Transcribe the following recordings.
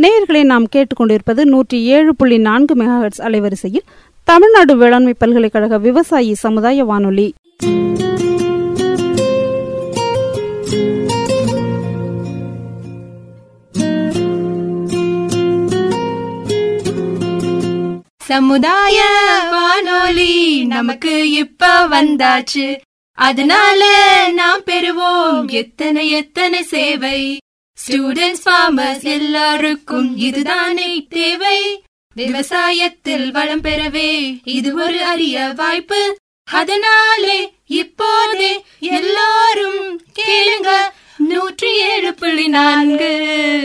நேயர்களை நாம் கேட்டுக்கொண்டிருப்பது நூற்றி ஏழு புள்ளி நான்கு மெகாஹெட்ஸ் அலைவரிசையில் தமிழ்நாடு வேளாண்மை பல்கலைக்கழக விவசாயி சமுதாய வானொலி சமுதாய வானொலி நமக்கு இப்ப வந்தாச்சு அதனால நாம் பெறுவோம் எத்தனை எத்தனை சேவை ஸ்டூடெண்ட்ஸ் ஃபார்மர்ஸ் எல்லாருக்கும் இதுதானே தேவை விவசாயத்தில் வளம் பெறவே இது ஒரு அரிய வாய்ப்பு அதனாலே இப்போதே எல்லாரும் கேளுங்க நூற்றி ஏழு புள்ளி நான்கு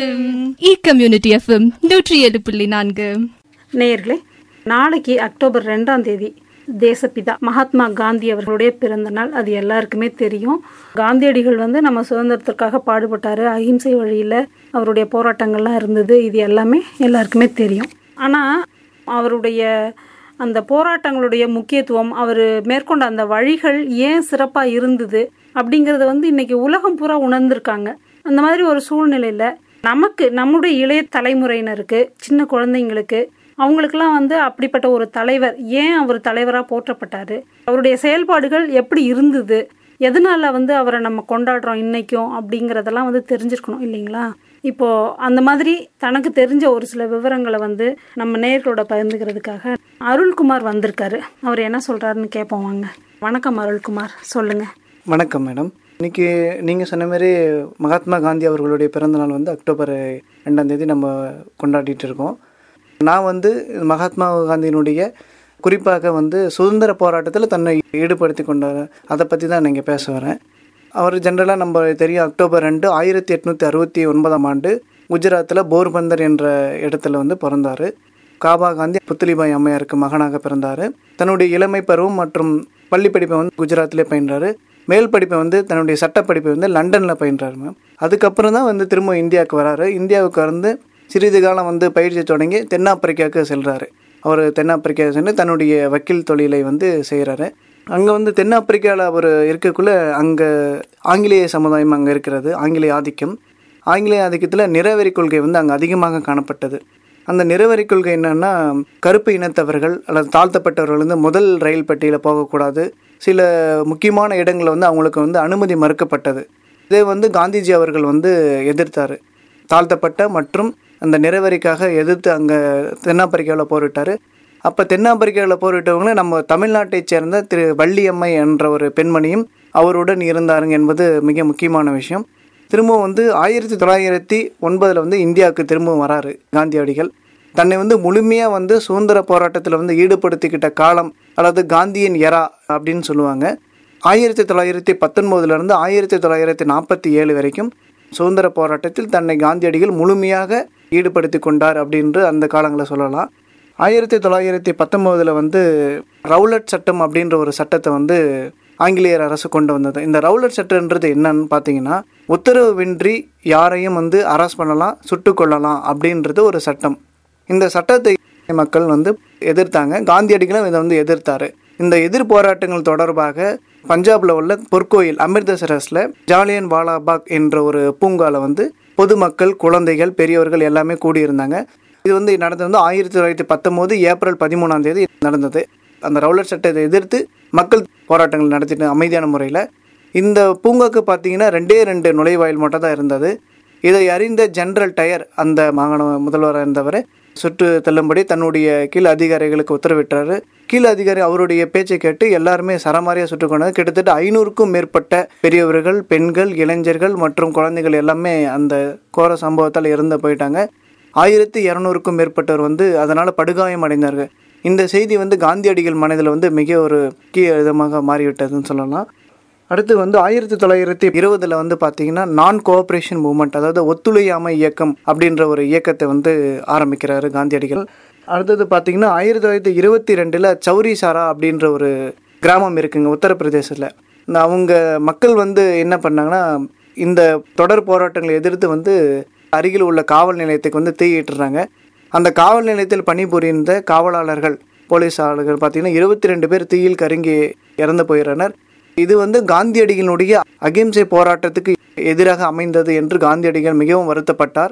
இ கம்யூனிட்டி எஃப்எம் நூற்றி ஏழு புள்ளி நான்கு நேயர்களே நாளைக்கு அக்டோபர் ரெண்டாம் தேதி தேசப்பிதா மகாத்மா காந்தி அவர்களுடைய பிறந்த நாள் அது எல்லாருக்குமே தெரியும் காந்தியடிகள் வந்து நம்ம சுதந்திரத்திற்காக பாடுபட்டாரு அகிம்சை வழியில் அவருடைய போராட்டங்கள்லாம் இருந்தது இது எல்லாமே எல்லாருக்குமே தெரியும் ஆனால் அவருடைய அந்த போராட்டங்களுடைய முக்கியத்துவம் அவர் மேற்கொண்ட அந்த வழிகள் ஏன் சிறப்பாக இருந்தது அப்படிங்கிறத வந்து இன்னைக்கு உலகம் பூரா உணர்ந்திருக்காங்க அந்த மாதிரி ஒரு சூழ்நிலையில் நமக்கு நம்முடைய இளைய தலைமுறையினருக்கு சின்ன குழந்தைங்களுக்கு அவங்களுக்கெல்லாம் வந்து அப்படிப்பட்ட ஒரு தலைவர் ஏன் அவர் தலைவராக போற்றப்பட்டாரு அவருடைய செயல்பாடுகள் எப்படி இருந்தது எதனால வந்து அவரை நம்ம கொண்டாடுறோம் இன்னைக்கும் அப்படிங்கிறதெல்லாம் வந்து தெரிஞ்சிருக்கணும் இல்லைங்களா இப்போ அந்த மாதிரி தனக்கு தெரிஞ்ச ஒரு சில விவரங்களை வந்து நம்ம நேர்களோட பகிர்ந்துக்கிறதுக்காக அருள்குமார் வந்திருக்காரு அவர் என்ன சொல்றாருன்னு கேட்போம் வாங்க வணக்கம் அருள்குமார் சொல்லுங்க வணக்கம் மேடம் இன்னைக்கு நீங்கள் சொன்ன மாதிரி மகாத்மா காந்தி அவர்களுடைய பிறந்தநாள் வந்து அக்டோபர் ரெண்டாம் தேதி நம்ம கொண்டாடிட்டு இருக்கோம் நான் வந்து மகாத்மா காந்தியினுடைய குறிப்பாக வந்து சுதந்திர போராட்டத்தில் தன்னை ஈடுபடுத்தி கொண்டார் அதை பற்றி தான் நீங்கள் பேச வரேன் அவர் ஜென்ரலாக நம்ம தெரியும் அக்டோபர் ரெண்டு ஆயிரத்தி எட்நூற்றி அறுபத்தி ஒன்பதாம் ஆண்டு குஜராத்தில் போர்பந்தர் என்ற இடத்துல வந்து பிறந்தார் காபா காந்தி புத்தலிபாய் அம்மையாருக்கு மகனாக பிறந்தார் தன்னுடைய இளமை பருவம் மற்றும் பள்ளி படிப்பை வந்து குஜராத்திலே பயின்றார் மேல் படிப்பை வந்து தன்னுடைய சட்டப்படிப்பை வந்து லண்டனில் பயின்றார் மேம் அதுக்கப்புறம் தான் வந்து திரும்ப இந்தியாவுக்கு வராரு இந்தியாவுக்கு வந்து சிறிது காலம் வந்து பயிற்சி தொடங்கி தென்னாப்பிரிக்காவுக்கு செல்கிறாரு அவர் தென்னாப்பிரிக்கா சென்று தன்னுடைய வக்கீல் தொழிலை வந்து செய்கிறாரு அங்கே வந்து தென்னாப்பிரிக்காவில் அவர் இருக்கக்குள்ள அங்கே ஆங்கிலேய சமுதாயம் அங்கே இருக்கிறது ஆங்கிலேய ஆதிக்கம் ஆங்கிலேய ஆதிக்கத்தில் நிறவெறி கொள்கை வந்து அங்கே அதிகமாக காணப்பட்டது அந்த நிறவெறி கொள்கை என்னன்னா கருப்பு இனத்தவர்கள் அல்லது தாழ்த்தப்பட்டவர்கள் வந்து முதல் ரயில் பெட்டியில் போகக்கூடாது சில முக்கியமான இடங்களில் வந்து அவங்களுக்கு வந்து அனுமதி மறுக்கப்பட்டது இதை வந்து காந்திஜி அவர்கள் வந்து எதிர்த்தார் தாழ்த்தப்பட்ட மற்றும் அந்த நிறவரிக்காக எதிர்த்து அங்கே தென்னாப்பிரிக்காவில் போரிட்டார் அப்போ தென்னாப்பிரிக்காவில் போரிட்டவங்கள நம்ம தமிழ்நாட்டைச் சேர்ந்த திரு வள்ளியம்மை என்ற ஒரு பெண்மணியும் அவருடன் இருந்தாருங்க என்பது மிக முக்கியமான விஷயம் திரும்பவும் வந்து ஆயிரத்தி தொள்ளாயிரத்தி ஒன்பதில் வந்து இந்தியாவுக்கு திரும்பவும் வராரு காந்தியடிகள் தன்னை வந்து முழுமையாக வந்து சுதந்திர போராட்டத்தில் வந்து ஈடுபடுத்திக்கிட்ட காலம் அல்லது காந்தியின் எரா அப்படின்னு சொல்லுவாங்க ஆயிரத்தி தொள்ளாயிரத்தி பத்தொன்பதுலேருந்து ஆயிரத்தி தொள்ளாயிரத்தி நாற்பத்தி ஏழு வரைக்கும் சுதந்திர போராட்டத்தில் தன்னை காந்தியடிகள் முழுமையாக ஈடுபடுத்தி கொண்டார் அப்படின்று அந்த காலங்களை சொல்லலாம் ஆயிரத்தி தொள்ளாயிரத்தி பத்தொம்போதில் வந்து ரவுலட் சட்டம் அப்படின்ற ஒரு சட்டத்தை வந்து ஆங்கிலேயர் அரசு கொண்டு வந்தது இந்த ரவுலட் சட்டன்றது என்னன்னு பார்த்தீங்கன்னா உத்தரவின்றி யாரையும் வந்து அரெஸ்ட் பண்ணலாம் சுட்டுக் கொள்ளலாம் அப்படின்றது ஒரு சட்டம் இந்த சட்டத்தை மக்கள் வந்து எதிர்த்தாங்க காந்தியடிகளும் இதை வந்து எதிர்த்தாரு இந்த எதிர் போராட்டங்கள் தொடர்பாக பஞ்சாப்ல உள்ள பொற்கோயில் அமிர்தசரஸில் ஜாலியன் வாலாபாக் என்ற ஒரு பூங்கால வந்து பொதுமக்கள் குழந்தைகள் பெரியவர்கள் எல்லாமே கூடியிருந்தாங்க இது வந்து நடந்தது வந்து ஆயிரத்தி தொள்ளாயிரத்தி பத்தொம்போது ஏப்ரல் பதிமூணாம் தேதி நடந்தது அந்த ரவுலட் சட்டத்தை எதிர்த்து மக்கள் போராட்டங்கள் நடத்திட்டு அமைதியான முறையில் இந்த பூங்காக்கு பார்த்தீங்கன்னா ரெண்டே ரெண்டு நுழைவாயில் மட்டும் தான் இருந்தது இதை அறிந்த ஜெனரல் டயர் அந்த மாகாண முதல்வராக இருந்தவர் சுட்டு தள்ளும்படி தன்னுடைய கீழ் அதிகாரிகளுக்கு உத்தரவிட்டாரு கீழ் அதிகாரி அவருடைய பேச்சை கேட்டு எல்லாருமே சரமாரியாக சுட்டு கொண்டது கிட்டத்தட்ட ஐநூறுக்கும் மேற்பட்ட பெரியவர்கள் பெண்கள் இளைஞர்கள் மற்றும் குழந்தைகள் எல்லாமே அந்த கோர சம்பவத்தால் இறந்து போயிட்டாங்க ஆயிரத்தி இரநூறுக்கும் மேற்பட்டவர் வந்து அதனால் படுகாயம் அடைந்தார்கள் இந்த செய்தி வந்து காந்தியடிகள் மனதில் வந்து மிக ஒரு முக்கிய விதமாக மாறிவிட்டதுன்னு சொல்லலாம் அடுத்து வந்து ஆயிரத்தி தொள்ளாயிரத்தி இருபதில் வந்து பார்த்தீங்கன்னா நான் கோஆப்ரேஷன் மூவ்மெண்ட் அதாவது ஒத்துழையாமை இயக்கம் அப்படின்ற ஒரு இயக்கத்தை வந்து ஆரம்பிக்கிறாரு காந்தியடிகள் அடுத்தது பார்த்தீங்கன்னா ஆயிரத்தி தொள்ளாயிரத்தி இருபத்தி ரெண்டில் சௌரிசாரா அப்படின்ற ஒரு கிராமம் இருக்குங்க உத்தரப்பிரதேசத்தில் இந்த அவங்க மக்கள் வந்து என்ன பண்ணாங்கன்னா இந்த தொடர் போராட்டங்களை எதிர்த்து வந்து அருகில் உள்ள காவல் நிலையத்துக்கு வந்து தீயிட்டுறாங்க அந்த காவல் நிலையத்தில் பணிபுரிந்த காவலாளர்கள் போலீஸாளர்கள் பார்த்தீங்கன்னா இருபத்தி ரெண்டு பேர் தீயில் கருங்கி இறந்து போயிடுறனர் இது வந்து காந்தியடிகளுடைய அகிம்சை போராட்டத்துக்கு எதிராக அமைந்தது என்று காந்தியடிகள் மிகவும் வருத்தப்பட்டார்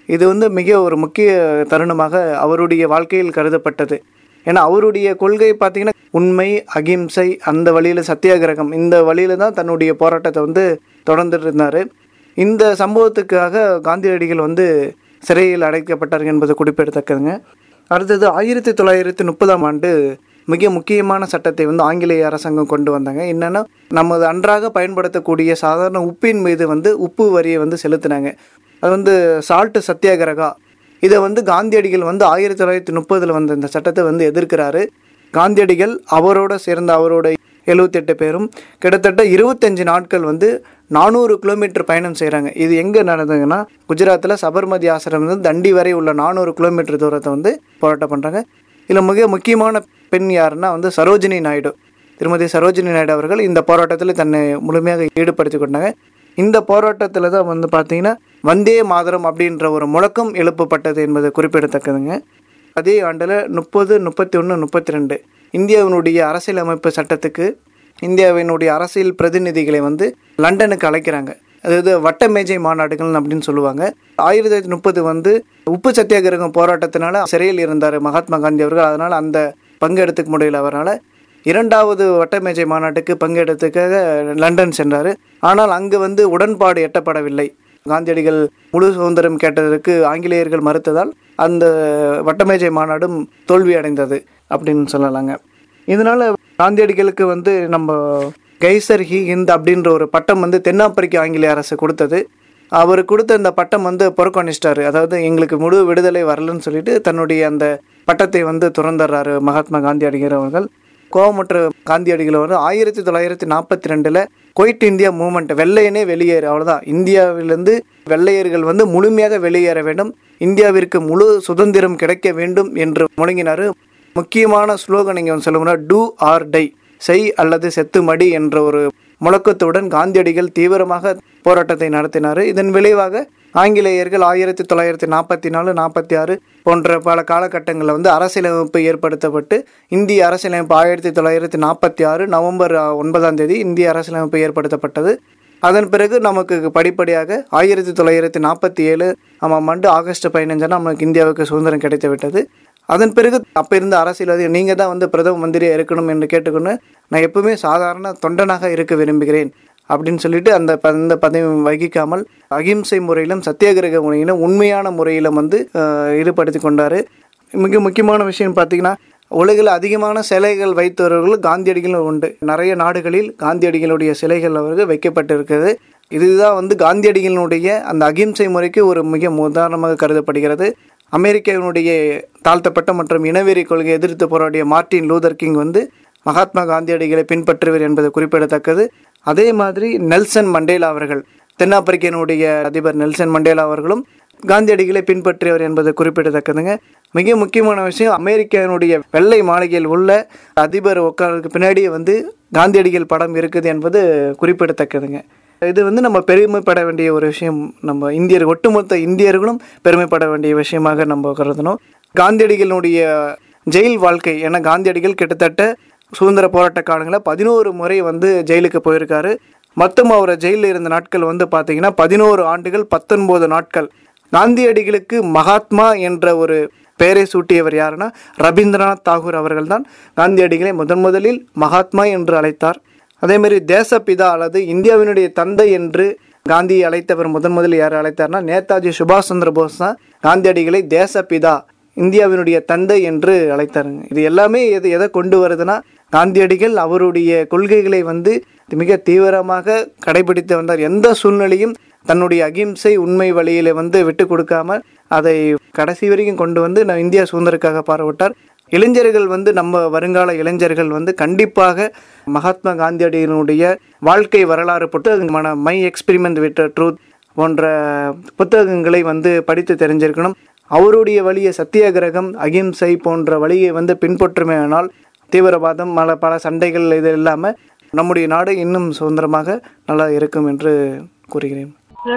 இது வந்து மிக ஒரு முக்கிய தருணமாக அவருடைய வாழ்க்கையில் கருதப்பட்டது ஏன்னா அவருடைய கொள்கை பார்த்தீங்கன்னா உண்மை அகிம்சை அந்த வழியில் சத்தியாகிரகம் இந்த வழியில தான் தன்னுடைய போராட்டத்தை வந்து தொடர்ந்துட்டு இருந்தார் இந்த சம்பவத்துக்காக காந்தியடிகள் வந்து சிறையில் அடைக்கப்பட்டார் என்பது குறிப்பிடத்தக்கதுங்க அடுத்தது ஆயிரத்தி தொள்ளாயிரத்தி முப்பதாம் ஆண்டு மிக முக்கியமான சட்டத்தை வந்து ஆங்கிலேய அரசாங்கம் கொண்டு வந்தாங்க என்னென்னா நமது அன்றாக பயன்படுத்தக்கூடிய சாதாரண உப்பின் மீது வந்து உப்பு வரியை வந்து செலுத்தினாங்க அது வந்து சால்ட் சத்தியாகிரகா இதை வந்து காந்தியடிகள் வந்து ஆயிரத்தி தொள்ளாயிரத்தி முப்பதில் வந்த இந்த சட்டத்தை வந்து எதிர்க்கிறாரு காந்தியடிகள் அவரோட சேர்ந்த அவரோட எழுபத்தெட்டு பேரும் கிட்டத்தட்ட இருபத்தஞ்சு நாட்கள் வந்து நானூறு கிலோமீட்டர் பயணம் செய்கிறாங்க இது எங்கே நடந்ததுன்னா குஜராத்தில் சபர்மதி ஆசிரமம் வந்து தண்டி வரை உள்ள நானூறு கிலோமீட்டர் தூரத்தை வந்து போராட்டம் பண்ணுறாங்க இதில் மிக முக்கியமான பெண் யாருன்னா வந்து சரோஜினி நாயுடு திருமதி சரோஜினி நாயுடு அவர்கள் இந்த போராட்டத்தில் தன்னை முழுமையாக ஈடுபடுத்தி கொண்டாங்க இந்த போராட்டத்தில் தான் வந்து பார்த்தீங்கன்னா வந்தே மாதரம் அப்படின்ற ஒரு முழக்கம் எழுப்பப்பட்டது என்பது குறிப்பிடத்தக்கதுங்க அதே ஆண்டில் முப்பது முப்பத்தி ஒன்று முப்பத்தி ரெண்டு இந்தியாவினுடைய அரசியலமைப்பு சட்டத்துக்கு இந்தியாவினுடைய அரசியல் பிரதிநிதிகளை வந்து லண்டனுக்கு அழைக்கிறாங்க அதாவது வட்ட மேஜை மாநாடுகள் அப்படின்னு சொல்லுவாங்க ஆயிரத்தி தொள்ளாயிரத்தி முப்பது வந்து உப்பு சத்தியாகிரகம் போராட்டத்தினால சிறையில் இருந்தார் மகாத்மா காந்தி அவர்கள் அதனால் அந்த பங்கெடுத்துக்க முடியல அவரால் இரண்டாவது வட்ட மேஜை மாநாட்டுக்கு பங்கெடுத்துக்காக லண்டன் சென்றார் ஆனால் அங்கு வந்து உடன்பாடு எட்டப்படவில்லை காந்தியடிகள் முழு சுதந்திரம் கேட்டதற்கு ஆங்கிலேயர்கள் மறுத்ததால் அந்த வட்டமேஜை மாநாடும் தோல்வி அடைந்தது அப்படின்னு சொல்லலாங்க இதனால காந்தியடிகளுக்கு வந்து நம்ம கைசர் ஹி ஹிந்த் அப்படின்ற ஒரு பட்டம் வந்து தென்னாப்பிரிக்க ஆங்கிலேய அரசு கொடுத்தது அவர் கொடுத்த இந்த பட்டம் வந்து புறக்கணிச்சிட்டாரு அதாவது எங்களுக்கு முழு விடுதலை வரலன்னு சொல்லிட்டு தன்னுடைய அந்த பட்டத்தை வந்து துறந்துடுறாரு மகாத்மா காந்தியடிகள் அவர்கள் கோவமற்ற காந்தியடிகள் வந்து ஆயிரத்தி தொள்ளாயிரத்தி நாற்பத்தி ரெண்டில் குவைட் இந்தியா மூமெண்ட் வெள்ளையனே வெளியேறு அவ்வளோதான் இந்தியாவிலிருந்து வெள்ளையர்கள் வந்து முழுமையாக வெளியேற வேண்டும் இந்தியாவிற்கு முழு சுதந்திரம் கிடைக்க வேண்டும் என்று முழங்கினார் முக்கியமான ஸ்லோகன் இங்கே சொல்லணும்னா டூ ஆர் டை செய் அல்லது செத்து மடி என்ற ஒரு முழக்கத்துடன் காந்தியடிகள் தீவிரமாக போராட்டத்தை நடத்தினார் இதன் விளைவாக ஆங்கிலேயர்கள் ஆயிரத்தி தொள்ளாயிரத்தி நாற்பத்தி நாலு நாற்பத்தி ஆறு போன்ற பல காலகட்டங்களில் வந்து அரசியலமைப்பு ஏற்படுத்தப்பட்டு இந்திய அரசியலமைப்பு ஆயிரத்தி தொள்ளாயிரத்தி நாற்பத்தி ஆறு நவம்பர் ஒன்பதாம் தேதி இந்திய அரசியலமைப்பு ஏற்படுத்தப்பட்டது அதன் பிறகு நமக்கு படிப்படியாக ஆயிரத்தி தொள்ளாயிரத்தி நாற்பத்தி ஏழு ஆமாம் ஆண்டு ஆகஸ்ட் பதினஞ்சாம் நமக்கு இந்தியாவுக்கு சுதந்திரம் கிடைத்து விட்டது அதன் பிறகு அப்போ இருந்த அரசியல்வாதி நீங்கள் தான் வந்து பிரதம மந்திரியாக இருக்கணும் என்று கேட்டுக்கொண்டு நான் எப்பவுமே சாதாரண தொண்டனாக இருக்க விரும்புகிறேன் அப்படின்னு சொல்லிட்டு அந்த ப- அந்த பதவி வகிக்காமல் அகிம்சை முறையிலும் சத்தியாகிரக முறையிலும் உண்மையான முறையிலும் வந்து அஹ், ஈடுபடுத்தி கொண்டார் மிக முக்கியமான விஷயம் பார்த்தீங்கன்னா உலகில் அதிகமான சிலைகள் வைத்தவர்கள் காந்தியடிகளும் உண்டு நிறைய நாடுகளில் காந்தியடிகளுடைய சிலைகள் அவர்கள் வைக்கப்பட்டிருக்கிறது இதுதான் வந்து காந்தியடிகளினுடைய அந்த அகிம்சை முறைக்கு ஒரு மிக உதாரணமாக கருதப்படுகிறது அமெரிக்காவினுடைய தாழ்த்தப்பட்ட மற்றும் இனவெறி கொள்கையை எதிர்த்து போராடிய மார்ட்டின் லூதர் கிங் வந்து மகாத்மா காந்தியடிகளை பின்பற்றுவர் என்பது குறிப்பிடத்தக்கது அதே மாதிரி நெல்சன் மண்டேலா அவர்கள் தென்னாப்பிரிக்கனுடைய அதிபர் நெல்சன் மண்டேலா அவர்களும் காந்தியடிகளை பின்பற்றியவர் என்பது குறிப்பிடத்தக்கதுங்க மிக முக்கியமான விஷயம் அமெரிக்காவினுடைய வெள்ளை மாளிகையில் உள்ள அதிபர் உட்காருக்கு பின்னாடியே வந்து காந்தியடிகள் படம் இருக்குது என்பது குறிப்பிடத்தக்கதுங்க இது வந்து நம்ம பெருமைப்பட வேண்டிய ஒரு விஷயம் நம்ம இந்தியர் ஒட்டுமொத்த இந்தியர்களும் பெருமைப்பட வேண்டிய விஷயமாக நம்ம கருதணும் காந்தியடிகளுடைய ஜெயில் வாழ்க்கை ஏன்னா காந்தியடிகள் கிட்டத்தட்ட சுதந்திர போராட்ட காலங்களில் பதினோரு முறை வந்து ஜெயிலுக்கு போயிருக்காரு மொத்தம் அவர் ஜெயிலில் இருந்த நாட்கள் வந்து பார்த்தீங்கன்னா பதினோரு ஆண்டுகள் பத்தொன்பது நாட்கள் காந்தியடிகளுக்கு மகாத்மா என்ற ஒரு பெயரை சூட்டியவர் யாருன்னா ரவீந்திரநாத் தாகூர் அவர்கள்தான் காந்தியடிகளை முதன் முதலில் மகாத்மா என்று அழைத்தார் அதே மாதிரி தேசப்பிதா அல்லது இந்தியாவினுடைய தந்தை என்று காந்தியை அழைத்தவர் முதன் முதலில் யார் அழைத்தார்னா நேதாஜி சுபாஷ் சந்திர போஸ் தான் காந்தியடிகளை தேசப்பிதா இந்தியாவினுடைய தந்தை என்று அழைத்தாருங்க இது எல்லாமே எது எதை கொண்டு வருதுன்னா காந்தியடிகள் அவருடைய கொள்கைகளை வந்து மிக தீவிரமாக கடைபிடித்து வந்தார் எந்த சூழ்நிலையும் தன்னுடைய அகிம்சை உண்மை வழியில வந்து விட்டு கொடுக்காம அதை கடைசி வரைக்கும் கொண்டு வந்து நான் இந்தியா சுதந்திரக்காக பாடுபட்டார் இளைஞர்கள் வந்து நம்ம வருங்கால இளைஞர்கள் வந்து கண்டிப்பாக மகாத்மா காந்தியடிகளுடைய வாழ்க்கை வரலாறு புத்தகமான மை எக்ஸ்பிரிமெண்ட் வித் ட்ரூத் போன்ற புத்தகங்களை வந்து படித்து தெரிஞ்சிருக்கணும் அவருடைய வழியை சத்தியாகிரகம் அகிம்சை போன்ற வழியை வந்து பின்பற்றுமேயானால் தீவிரவாதம் பல பல சண்டைகள் இது இல்லாமல் நம்முடைய நாடு இன்னும் சுதந்திரமாக நல்லா இருக்கும் என்று கூறுகிறேன்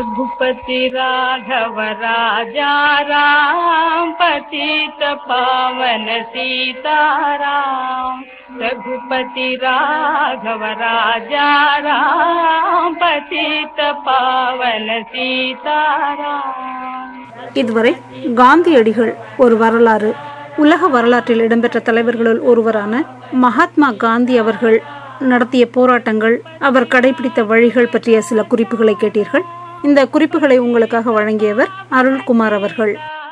रघुपति राघव राजा राम पतित पावन सीताराम रघुपति राघव राजा राम पतित पावन सीताराम இதுவரை காந்தியடிகள் ஒரு வரலாறு உலக வரலாற்றில் இடம்பெற்ற தலைவர்களுள் ஒருவரான மகாத்மா காந்தி அவர்கள் நடத்திய போராட்டங்கள் அவர் கடைபிடித்த வழிகள் பற்றிய சில குறிப்புகளை கேட்டீர்கள் இந்த குறிப்புகளை உங்களுக்காக வழங்கியவர் அருள்குமார் அவர்கள்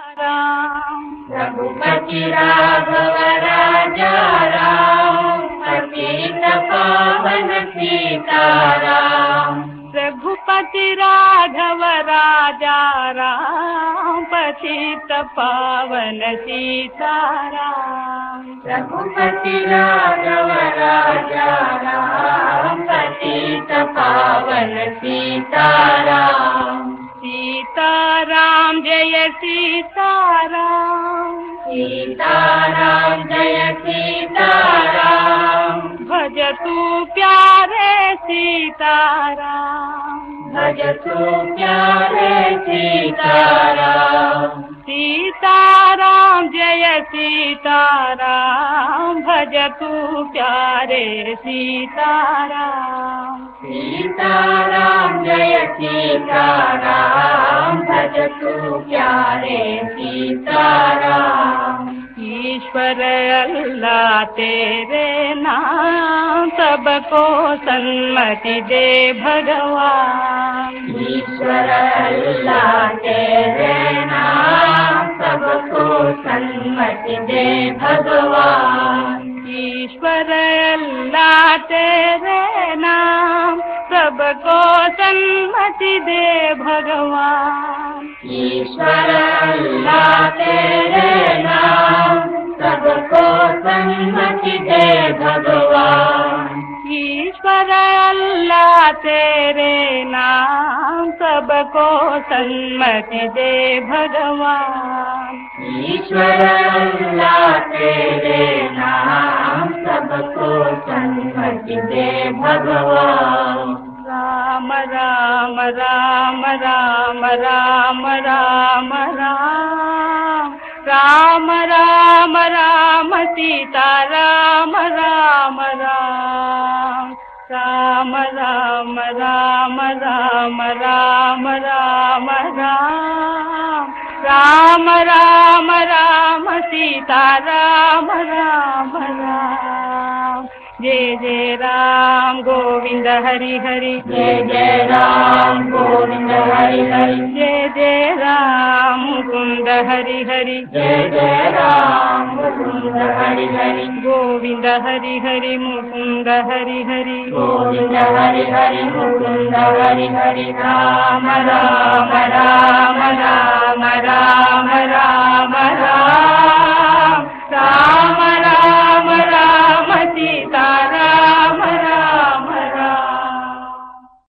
रघुपति राघव राजा राम पतित पावन सीताराम रघुपति राघव राजा राम पतित पावन सीताराम रघुपति राघव राजा राम पतित पावन सीताराम सीताराम जय सीताराम सीताराम जय सीताराम भज तू प्यारे सीताराम भज तू प्यारे सीताराम सीताराम जय सीताराम भज तू प्यारे सीताराम सीताराम जय सीताराम भज तू प्यारे सीताराम ईश्वर अल्लाह तेरे नाम सबको सन्मति दे भगवान ईश्वर अल्लाह तेरे नाम सबको सन्मति दे भगवान ईश्वर अल्लाह तेरे नाम सबको सन्मति दे भगवान ईश्वर अल्लाह तेरे नाम सबको सन्मति दे भगवान ईश्वर अल्लाह तेरे नाम सबको सन्मति दे भगवान ईश्वर अल्लाह तेरे नाम सबको सन्मति दे भगवान राम राम राम राम राम राम राम राम राम राम सीता राम राम राम राम राम राम राम राम राम राम राम राम राम सीता राम राम राम जय जय राम गोविंद हरि हरि जय जय राम गोविंद हरि हरि जय जय राम मुकुंद हरि हरि जय जय राम मुकुंद हरि हरि गोविंद हरि हरि मुकुंद हरि हरि गोविंद हरि हरि मुकुंद हरि हरि राम राम राम राम राम राम